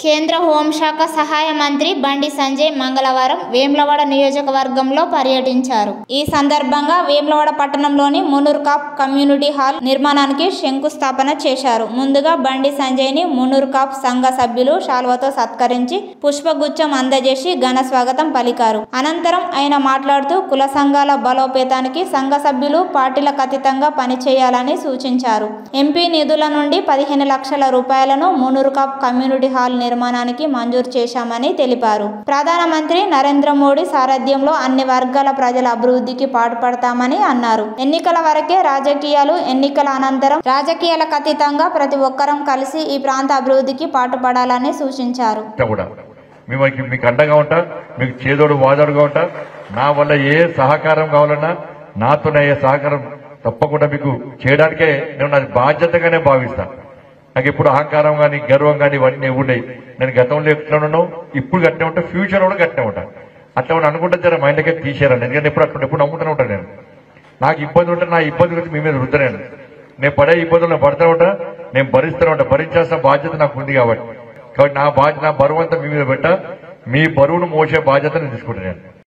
కేంద్ర హోంశాఖ సహాయ మంత్రి బండి సంజయ్ మంగళవారం వేములవాడ నియోజకవర్గంలో పర్యటించారు ఈ సందర్భంగా వేములవాడ పట్టణంలోని మునూర్ కాప్ కమ్యూనిటీ హాల్ నిర్మాణానికి శంకుస్థాపన చేశారు ముందుగా బండి సంజయ్ ని మునూర్ కాప్ సంఘ సభ్యులు శాల్వతో సత్కరించి పుష్పగుచ్చం అందజేసి ఘన స్వాగతం పలికారు అనంతరం ఆయన మాట్లాడుతూ కుల సంఘాల బలోపేతానికి సంఘ సభ్యులు పార్టీలకు అతీతంగా పనిచేయాలని సూచించారు ఎంపీ నిధుల నుండి పదిహేను లక్షల రూపాయలను మునూర్ కాప్ కమ్యూనిటీ హాల్ నిర్మాణానికి మంజూరు చేశామని తెలిపారు ప్రధానమంత్రి నరేంద్ర మోడీ సారథ్యంలో అన్ని వర్గాల ప్రజల అభివృద్ధికి పాటుపడతామని అన్నారు ఎన్నికల వరకే రాజకీయాలు ఎన్నికల అనంతరం రాజకీయాలకు అతీతంగా ప్రతి ఒక్కరం కలిసి ఈ ప్రాంత అభివృద్ధికి పాటుపడాలని సూచించారు అంతా కూడా మేము మీకు అండగా ఉంటా మీకు చేదోడు వాదోడుగా ఉంటా నా వల్ల ఏ సహకారం కావాలన్నా నాతోనే ఏ సహకారం తప్పకుండా మీకు చేయడానికే నేను నా బాధ్యతగానే భావిస్తా నాకు ఇప్పుడు అహంకారం కానీ గర్వం కానీ ఇవన్నీ ఉన్నాయి నేను గతంలో ఎట్లా ఉన్నాను ఇప్పుడు గట్టిన ఉంటా ఫ్యూచర్ కూడా గట్టిన ఉంటా అట్లా ఉన్న అనుకుంటే జర మైండ్కే తీసేయాలని ఎందుకంటే ఎప్పుడు అట్లా ఎప్పుడు నమ్ముతూనే ఉంటాను నేను నాకు ఇబ్బంది ఉంటే నా ఇబ్బంది గురించి మీ మీద రుద్దలేను నేను పడే ఇబ్బందులు నేను పడుతూ ఉంటా నేను భరిస్తూనే ఉంటా భరించాల్సిన బాధ్యత నాకు ఉంది కాబట్టి కాబట్టి నా బాధ్యత నా బరువు అంతా మీ మీద పెట్టా మీ బరువును మోసే బాధ్యత నేను తీసుకుంటాను నేను